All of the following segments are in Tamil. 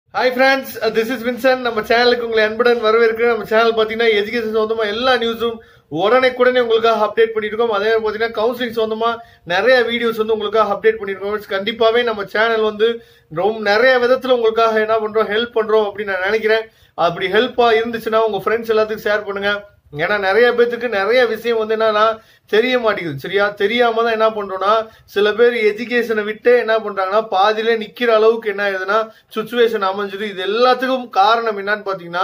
hi friends this is Vinson நம்ம சேனலுக்கு உங்களை அன்புடன் வரவேற்கிறேன் நம்ம சேனல் பார்த்தீங்கன்னா எஜுகேஷன் சொந்தமா எல்லா நியூஸும் உடனே உங்களுக்காக அப்டேட் பண்ணிருக்கோம் அதே மாதிரி பார்த்தீங்கன்னா கவுன்சிலிங் சொந்தமா நிறைய வீடியோஸ் வந்து உங்களுக்காக அப்டேட் பண்ணிருக்கோம் கண்டிப்பாவே நம்ம சேனல் வந்து ரொம்ப நிறைய விதத்துல உங்களுக்காக என்ன பண்றோம் ஹெல்ப் பண்றோம் அப்படின்னு நான் நினைக்கிறேன் அப்படி ஹெல்ப்பா இருந்துச்சுன்னா உங்க ஃப்ரெண்ட்ஸ் எல்லாத்துக்கும் ஷேர் பண்ணுங்க ஏன்னா நிறைய பேத்துக்கு நிறைய விஷயம் வந்து என்னன்னா தெரிய மாட்டேங்குது சரியா தெரியாம தான் என்ன பண்றோம்னா சில பேர் எஜுகேஷனை விட்டு என்ன பண்றாங்கன்னா பாதியிலே நிக்கிற அளவுக்கு என்ன ஆகுதுன்னா சுச்சுவேஷன் அமைஞ்சது இது எல்லாத்துக்கும் காரணம் என்னன்னு பாத்தீங்கன்னா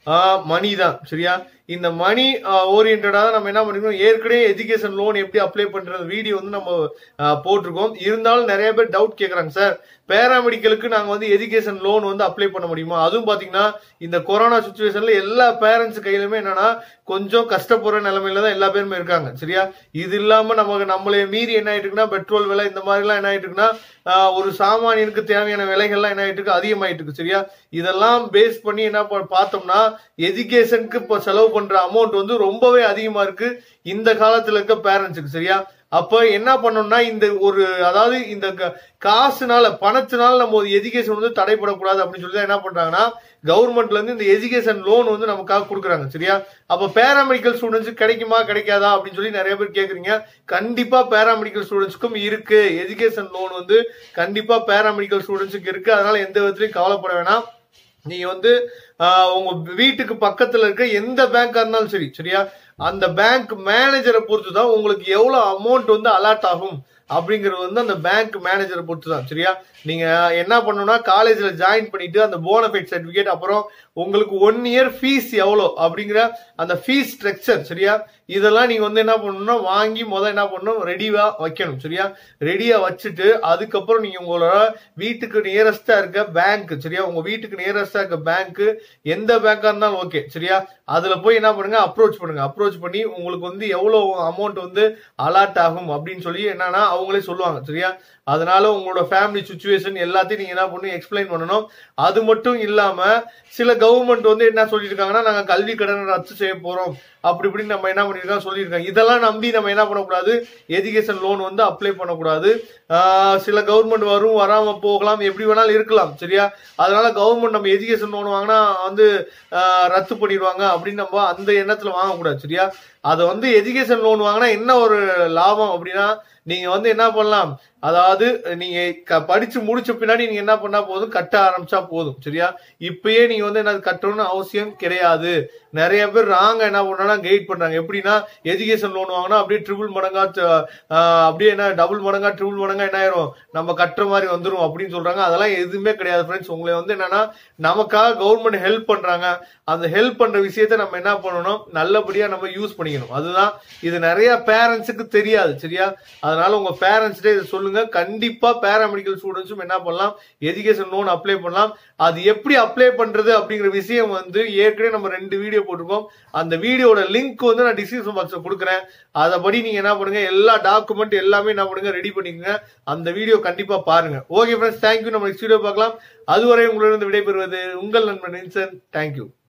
மணி தான் சரியா இந்த மணி ஓரியன்டா தான் நம்ம என்ன பண்ணிருக்கோம் ஏற்கனவே எஜுகேஷன் லோன் எப்படி அப்ளை பண்றது வீடியோ வந்து நம்ம ஆஹ், போட்டிருக்கோம் இருந்தாலும் நிறைய பேர் டவுட் கேக்குறாங்க சார் பேராமெடிக்கலுக்கு நாங்க வந்து எஜுகேஷன் லோன் வந்து அப்ளை பண்ண முடியுமா அதுவும் பாத்தீங்கன்னா இந்த கொரோனா சுச்சுவேஷன்ல எல்லா பேரண்ட்ஸ் கையிலுமே என்னன்னா கொஞ்சம் கஷ்டப்படுற நிலைமையில தான் எல்லா பேருமே இருக்காங்க சரியா இது இல்லாம நமக்கு நம்மளே மீறி என்ன ஆயிட்டு இருக்குன்னா பெட்ரோல் விலை இந்த மாதிரி எல்லாம் என்ன ஆயிட்டு இருக்குன்னா ஆஹ், ஒரு சாமானியனுக்கு தேவையான விலைகள்லாம் என்ன ஆயிட்டு இருக்கு அதிகமாயிட்டு இருக்கு சரியா இதெல்லாம் பேஸ் பண்ணி என்ன ப- பார்த்தோம்னா எஜுகேஷனுக்கு இப்போ செலவு பண்ற அமௌண்ட் வந்து ரொம்பவே அதிகமா இருக்கு இந்த காலத்துல இருக்க பேரண்ட்ஸுக்கு சரியா அப்ப என்ன பண்ணணும்னா இந்த ஒரு அதாவது இந்த க- காசுனால பணத்தினால நம்ம ஒரு எஜுகேஷன் வந்து தடைப்படக்கூடாது அப்படின்னு சொல்லி தான் என்ன பண்றாங்கன்னா கவர்மெண்ட்ல இருந்து இந்த எஜுகேஷன் லோன் வந்து நமக்காக கொடுக்குறாங்க சரியா அப்ப பேராமெடிக்கல் ஸ்டூடெண்ட்ஸ் கிடைக்குமா கிடைக்காதா அப்படின்னு சொல்லி நிறைய பேர் கேக்குறீங்க கண்டிப்பா பேராமெடிக்கல் ஸ்டூடெண்ட்ஸ்க்கும் இருக்கு எஜுகேஷன் லோன் வந்து கண்டிப்பா பேராமெடிக்கல் ஸ்டூடெண்ட்ஸுக்கு இருக்கு அதனால எந்த விதத்திலையும் கவலைப்பட வேணாம் நீங்க வந்து ஆஹ், உங்க வீட்டுக்கு பக்கத்துல இருக்க எந்த பேங்கா இருந்தாலும் சரி சரியா அந்த பேங்க் மேனேஜரை பொறுத்து தான் உங்களுக்கு எவ்வளவு அமௌண்ட் வந்து அலாட் ஆகும் அப்படிங்கிறது வந்து அந்த பேங்க் மேனேஜரை பொறுத்து தான் சரியா நீங்க என்ன பண்ணணும்னா காலேஜ்ல ஜாயின் பண்ணிட்டு அந்த போனஃபைட் சர்டிபிகேட் அப்புறம் உங்களுக்கு ஒன் இயர் ஃபீஸ் எவ்வளோ அப்படிங்கிற அந்த ஃபீஸ் ஸ்ட்ரக்சர் சரியா இதெல்லாம் நீங்க வந்து என்ன பண்ணணும்னா வாங்கி முத என்ன பண்ணணும் ரெடியா வைக்கணும் சரியா ரெடியா வச்சுட்டு அதுக்கப்புறம் நீங்க உங்களோட வீட்டுக்கு நியரஸ்டா இருக்க பேங்க் சரியா உங்க வீட்டுக்கு நியரஸ்டா இருக்க பேங்க் எந்த பேங்கா இருந்தாலும் ஓகே சரியா அதுல போய் என்ன பண்ணுங்க அப்ரோச் பண்ணுங்க அப்ரோச் பண்ணி உங்களுக்கு வந்து எவ்வளவு அமௌண்ட் வந்து அலாட் ஆகும் அப்படின்னு சொல்லி என்னன்னா அவங்களே சொல்லுவாங்க சரியா அதனால உங்களோட ஃபேமிலி சுச்சுவேஷன் எல்லாத்தையும் நீங்க என்ன பண்ணணும் எக்ஸ்பிளைன் பண்ணணும் அது மட்டும் இல்லாம சில கவர்மெண்ட் வந்து என்ன சொல்லியிருக்காங்கன்னா நாங்க கல்வி கடனை ரத்து செய்ய போறோம் அப்படி இப்படின்னு நம்ம என்ன பண்ணிருக்கோம் சொல்லியிருக்காங்க இதெல்லாம் நம்பி நம்ம என்ன பண்ணக்கூடாது எஜுகேஷன் லோன் வந்து அப்ளை பண்ணக்கூடாது ஆஹ் சில கவர்மெண்ட் வரும் வராம போகலாம் எப்படி வேணாலும் இருக்கலாம் சரியா அதனால கவர்மெண்ட் நம்ம எஜுகேஷன் லோன் வாங்கினா வந்து ஆஹ் ரத்து பண்ணிடுவாங்க அப்படின்னு நம்ம அந்த எண்ணத்துல வாங்கக்கூடாது சரியா அதை வந்து எஜுகேஷன் லோன் வாங்கினா என்ன ஒரு லாபம் அப்படின்னா நீங்க வந்து என்ன பண்ணலாம் அதாவது நீங்க க- படிச்சு முடிச்ச பின்னாடி நீங்க என்ன பண்ணா போதும் கட்ட ஆரம்பிச்சா போதும் சரியா இப்பயே நீங்க வந்து என்ன கட்டணும்னு அவசியம் கிடையாது நிறைய பேர் ராங்க என்ன பண்றாங்கன்னா கைட் பண்றாங்க எப்படின்னா எஜுகேஷன் லோன் வாங்கினா அப்படியே ட்ரிபிள் மடங்கா த- ஆஹ் அப்படியே என்ன டபுள் மடங்கா ட்ரிபிள் மடங்கா என்ன ஆயிரும் நம்ம கட்டுற மாதிரி வந்துரும் அப்படின்னு சொல்றாங்க அதெல்லாம் எதுவுமே கிடையாது ஃப்ரெண்ட்ஸ் உங்களை வந்து என்னன்னா நமக்காக கவர்மெண்ட் ஹெல்ப் பண்றாங்க அந்த ஹெல்ப் பண்ற விஷயத்த நம்ம என்ன பண்ணணும் நல்லபடியா நம்ம யூஸ் பண்ணிக்கணும் அதுதான் இது நிறைய பேரண்ட்ஸுக்கு தெரியாது சரியா அதனால உங்க பேரண்ட்ஸ்டே இதை சொல்லுங்க கண்டிப்பா பேராமெடிக்கல் ஸ்டூடெண்ட்ஸும் என்ன பண்ணலாம் எஜுகேஷன் லோன் அப்ளை பண்ணலாம் அது எப்படி அப்ளை பண்றது அப்படிங்கிற விஷயம் வந்து ஏற்கனவே நம்ம ரெண்டு வீடியோ போட்டிருக்கோம் அந்த வீடியோட லிங்க் வந்து நான் டிஸ்கிரிப்ஷன் பாக்ஸ்ல கொடுக்குறேன் அதபடி நீங்க என்ன பண்ணுங்க எல்லா டாக்குமெண்ட் எல்லாமே என்ன பண்ணுங்க ரெடி பண்ணிக்கங்க அந்த வீடியோ கண்டிப்பா பாருங்க ஓகே ஃப்ரெண்ட்ஸ் தேங்க்யூ நம்ம நெக்ஸ்ட் வீடியோ பார்க்கலாம் அதுவரை உங்களிடம் விடைபெறுவது உங்கள் நண்பன் வின்சன் தேங்க்யூ